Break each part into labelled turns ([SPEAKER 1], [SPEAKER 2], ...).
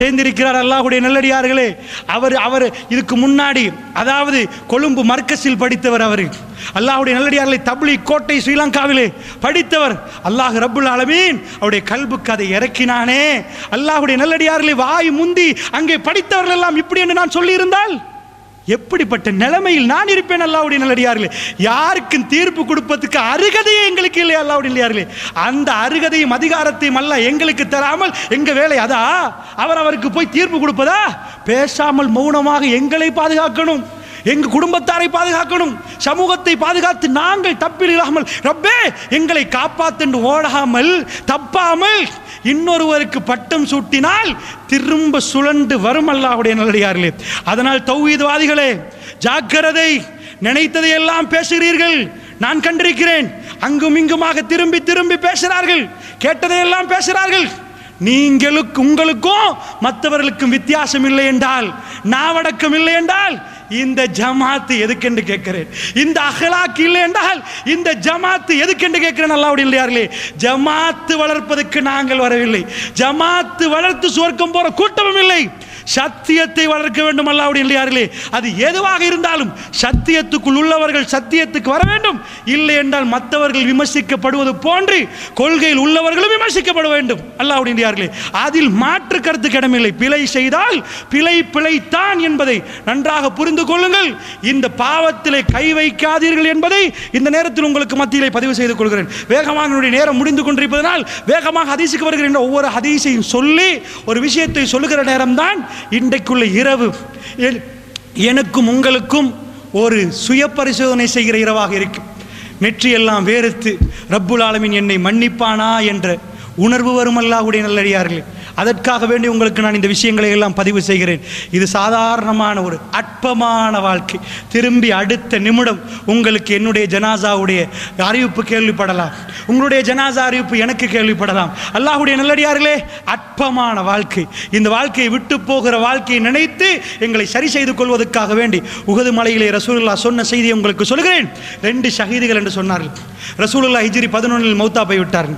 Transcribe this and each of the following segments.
[SPEAKER 1] சேர்ந்திருக்கிறார் அல்லாஹ்வுடைய நல்லடியார்களே அவர் அவர் இதுக்கு முன்னாடி அதாவது கொழும்பு மர்க்கஸில் படித்தவர் அவர் அல்லாஹ்வுடைய நல்லடியார்களை தப்லி கோட்டை ஸ்ரீலங்காவிலே படித்தவர் அல்லாஹ் ரப்புல் ஆலமீன் அவருடைய கல்புக்கு அதை இறக்கினானே அல்லாஹ்வுடைய நல்லடியார்களை வாய் முந்தி அங்கே படித்தவர்கள் எல்லாம் இப்படி என்று நான் சொல்லியிருந்தால் எப்படிப்பட்ட நிலைமையில் நான் இருப்பேன் அல்லாவுடைய நல்லடியார்களே யாருக்கும் தீர்ப்பு கொடுப்பதற்கு அருகதையே எங்களுக்கு இல்லை அல்லாவுடைய நல்லடியார்களே அந்த அருகதையும் அதிகாரத்தையும் அல்ல எங்களுக்கு தராமல் எங்க வேலை அதா அவர் அவருக்கு போய் தீர்ப்பு கொடுப்பதா பேசாமல் மௌனமாக எங்களை பாதுகாக்கணும் எங்க குடும்பத்தாரை பாதுகாக்கணும் சமூகத்தை பாதுகாத்து நாங்கள் தப்பில் இல்லாமல் ரப்பே எங்களை காப்பாத்தென்று ஓடாமல் தப்பாமல் இன்னொருவருக்கு பட்டம் சூட்டினால் திரும்ப சுழண்டு வரும் அல்லாஹ்வுடைய நல்லடியார்களே அதனால் தௌஹீத்வாதிகளே ஜாக்கிரதை நினைத்ததை எல்லாம் பேசுகிறீர்கள் நான் கண்டிருக்கிறேன் அங்கும் இங்குமாக திரும்பி திரும்பி பேசுகிறார்கள் கேட்டதையெல்லாம் பேசுகிறார்கள் நீங்களுக்கு உங்களுக்கும் மற்றவர்களுக்கும் வித்தியாசம் இல்லை என்றால் நாவடக்கம் இல்லை என்றால் இந்த ஜமாத்து எதுக்கென்று கேட்கிறேன் இந்த அகலாக்கு இல்லை என்றால் இந்த ஜமாத்து எதுக்கென்று கேட்கிறேன் அல்லாவுடைய இல்லையார்களே ஜமாத்து வளர்ப்பதற்கு நாங்கள் வரவில்லை ஜமாத்து வளர்த்து சுவர்க்கம் போற கூட்டமும் இல்லை சத்தியத்தை வளர்க்க வேண்டும் அல்லாவுடைய இல்லையார்களே அது எதுவாக இருந்தாலும் சத்தியத்துக்குள் உள்ளவர்கள் சத்தியத்துக்கு வர வேண்டும் இல்லை என்றால் மற்றவர்கள் விமர்சிக்கப்படுவது போன்று கொள்கையில் உள்ளவர்களும் விமர்சிக்கப்பட வேண்டும் அல்லாவுடைய இல்லையார்களே அதில் மாற்று கருத்து கிடமில்லை பிழை செய்தால் பிழை பிழைத்தான் என்பதை நன்றாக புரிந்து கொள்ளுங்கள் இந்த பாவத்திலே கை வைக்காதீர்கள் என்பதை இந்த நேரத்தில் உங்களுக்கு மத்தியிலே பதிவு செய்து கொள்கிறேன் வேகமாக என்னுடைய நேரம் முடிந்து கொண்டிருப்பதனால் வேகமாக ஹதீஸுக்கு வருகின்ற ஒவ்வொரு ஹதீஸையும் சொல்லி ஒரு விஷயத்தை சொல்லுகிற நேரம்தான் இன்றைக்குள்ள இரவு எ- எனக்கும் உங்களுக்கும் ஒரு சுய பரிசோதனை செய்கிற இரவாக இருக்கும் நெற்றியெல்லாம் வேறுத்து ரப்புல் ஆலமீன் என்னை மன்னிப்பானா என்ற உணர்வு வரும் அல்லாஹ்வுடைய நல்லடியார்களே அதற்காக வேண்டி உங்களுக்கு நான் இந்த விஷயங்களை எல்லாம் பதிவு செய்கிறேன் இது சாதாரணமான ஒரு அற்பமான வாழ்க்கை திரும்பி அடுத்த நிமிடம் உங்களுக்கு என்னுடைய ஜனாசாவுடைய அறிவிப்பு கேள்விப்படலாம் உங்களுடைய ஜனாசா அறிவிப்பு எனக்கு கேள்விப்படலாம் அல்லாஹ்வுடைய நல்லடியார்களே அற்பமான வாழ்க்கை இந்த வாழ்க்கையை விட்டு போகிற வாழ்க்கையை நினைத்து எங்களை சரி செய்து கொள்வதற்காக வேண்டி உகது மலையிலே ரசூலுல்லா சொன்ன செய்தியை உங்களுக்கு சொல்கிறேன் ரெண்டு ஷஹீதுகள் என்று சொன்னார்கள் ரசூலுல்லா ஹிஜ்ரி பதினொன்றில் மௌத்தா போய் விட்டார்கள்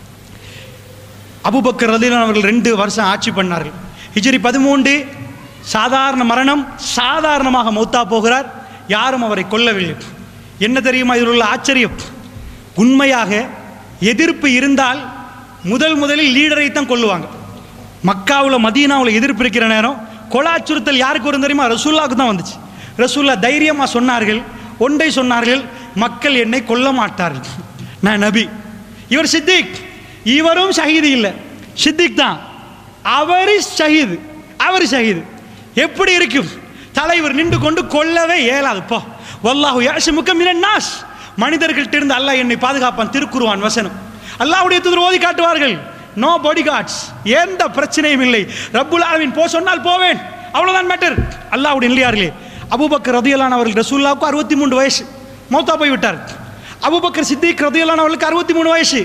[SPEAKER 1] அபுபக்கர் ரலியல்லாஹு அவர்கள் ரெண்டு வருஷம் ஆட்சி பண்ணார்கள் ஹிஜ்ரி பதிமூன்று சாதாரண மரணம் சாதாரணமாக மௌத்தா போகிறார் யாரும் அவரை கொல்லவில்லை என்ன தெரியுமா இதில் உள்ள ஆச்சரியம் உண்மையாக எதிர்ப்பு இருந்தால் முதல் முதலில் லீடரை தான் கொல்லுவாங்க மக்காவில் மதீனாவில் எதிர்ப்பு இருக்கிற நேரம் கொலை அச்சுறுத்தல் யாருக்கு வரும் தெரியுமா ரசூல்லாவுக்கு தான் வந்துச்சு ரசூல்லா தைரியமாக சொன்னார்கள் ஒன்றை சொன்னார்கள் மக்கள் என்னை கொல்ல மாட்டார்கள் நான் நபி இவர் சித்திக் இவரும் ஷஹீது இல்லை சித்திக் தான் அவர் ஷஹீது அவர் ஷஹீது எப்படி இருக்கும் தலைவர் நின்று கொண்டு கொல்லவே இயலாது போ வல்லாஹு யாசிமுக்க மினன் நாஸ் மனிதர்கள்ட்ட இருந்து அல்லாஹ் என்னை பாதுகாப்பான் திருக்குருவான் வசனம் அல்லாஹ்வுடைய தூதர் ஓதி காட்டுவார்கள் நோ பாடி கார்ட்ஸ் எந்த பிரச்சனையும் இல்லை ரப்புல் ஆலமீன் போ சொன்னால் போவேன் அவ்வளவுதான் மேட்டர் அல்லாஹ்வுடைய இல்லையார்களே அபூபக்கர் ரதியலான் அவர்கள் ரசூல்லாவுக்கு அறுபத்தி மூன்று வயசு மௌத்தா போய் விட்டார் அபூபக்கர் சித்திக் ரதியலான் அவர்களுக்கு அறுபத்தி மூணு வயசு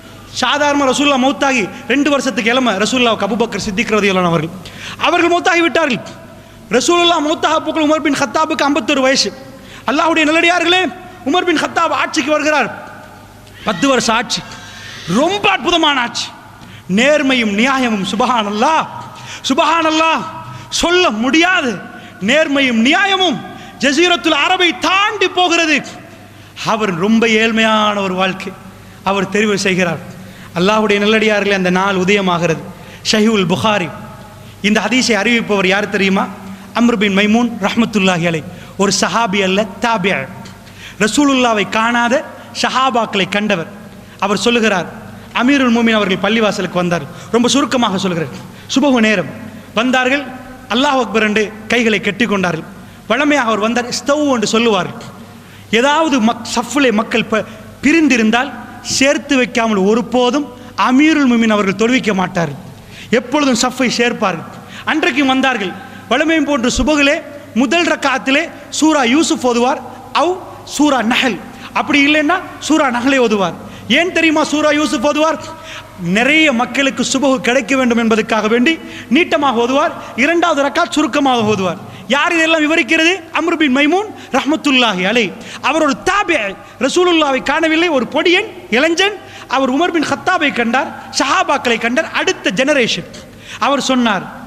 [SPEAKER 1] சாதாரண ரசூல்லா மௌத்தாகி ரெண்டு வருஷத்துக்கு இளம ரசூல்லாவுக்கு அபூபக்கர் சித்திக் ரதியலான் அவர்கள் அவர்கள் மௌத்தாகி விட்டார்கள் ரசூலுல்லா மௌத்தாக போக்கள் உமர் பின் ஹத்தாபுக்கு ஐம்பத்தொரு வயசு அல்லாஹ்வுடைய நல்லடியார்களே உமர் பின் ஹத்தாப் ஆட்சிக்கு வருகிறார் பத்து வருஷம் ஆட்சி ரொம்ப அற்புதமான ஆட்சி நேர்மையும் நியாயமும் சுபஹானல்லா சுபஹானல்லா சொல்ல முடியாது நேர்மையும் நியாயமும் ஜசீரத்துல் அரபை தாண்டி போகிறது அவர் ரொம்ப ஏழ்மையான ஒரு வாழ்க்கை அவர் தெரிவு செய்கிறார் அல்லாஹ்வுடைய நல்லடியார்களே அந்த நாள் உதயமாகிறது ஷஹீவுல் புகாரி இந்த ஹதீஸை அறிவிப்பவர் யார் தெரியுமா அம்ர் பின் மைமூன் ரஹ்மத்துல்லாஹி அலை ஒரு சஹாபி அல்ல தாபியா ரசூலுல்லாவை காணாத ஷஹாபாக்களை கண்டவர் அவர் சொல்லுகிறார் அமீருல் மூமின் அவர்கள் பள்ளிவாசலுக்கு வந்தார் ரொம்ப சுருக்கமாக சொல்கிறார் சுபகு நேரம் வந்தார்கள் அல்லாஹ் அக்பர் என்று கைகளை கட்டி கொண்டார்கள் வழமையாக அவர் வந்தார் ஸ்டவ் என்று சொல்லுவார்கள் ஏதாவது மக் சஃப்லே மக்கள் ப பிரிந்திருந்தால் சேர்த்து வைக்காமல் ஒருபோதும் அமீருல் முமின் அவர்கள் தொழுவிக்க மாட்டார்கள் எப்பொழுதும் சஃப்பை சேர்ப்பார்கள் அன்றைக்கும் வந்தார்கள் வலிமையும் போன்ற சுபகிலே முதல் ரக்காத்திலே சூரா யூசுப் ஓதுவார் அவ் சூரா நஹல் அப்படி இல்லைன்னா சூரா நஹலை ஓதுவார் ஏன் தெரியுமா சூரா யூசுப் ஓதுவார் நிறைய மக்களுக்கு சுபகு கிடைக்க வேண்டும் என்பதற்காக வேண்டி நீட்டமாக ஓதுவார் இரண்டாவது ரக்காத் சுருக்கமாக ஓதுவார் யார் இதெல்லாம் விவரிக்கிறது அம்ரு பின் மைமூன் ரஹ்மத்துல்லாஹி அலை அவர் ஒரு தாபே ரசூலுல்லாவை காணவில்லை ஒரு பொடியன் இளைஞன் அவர் உமர் பின் ஹத்தாபை கண்டார் ஷஹாபாக்களை கண்டார் அடுத்த ஜெனரேஷன் அவர் சொன்னார்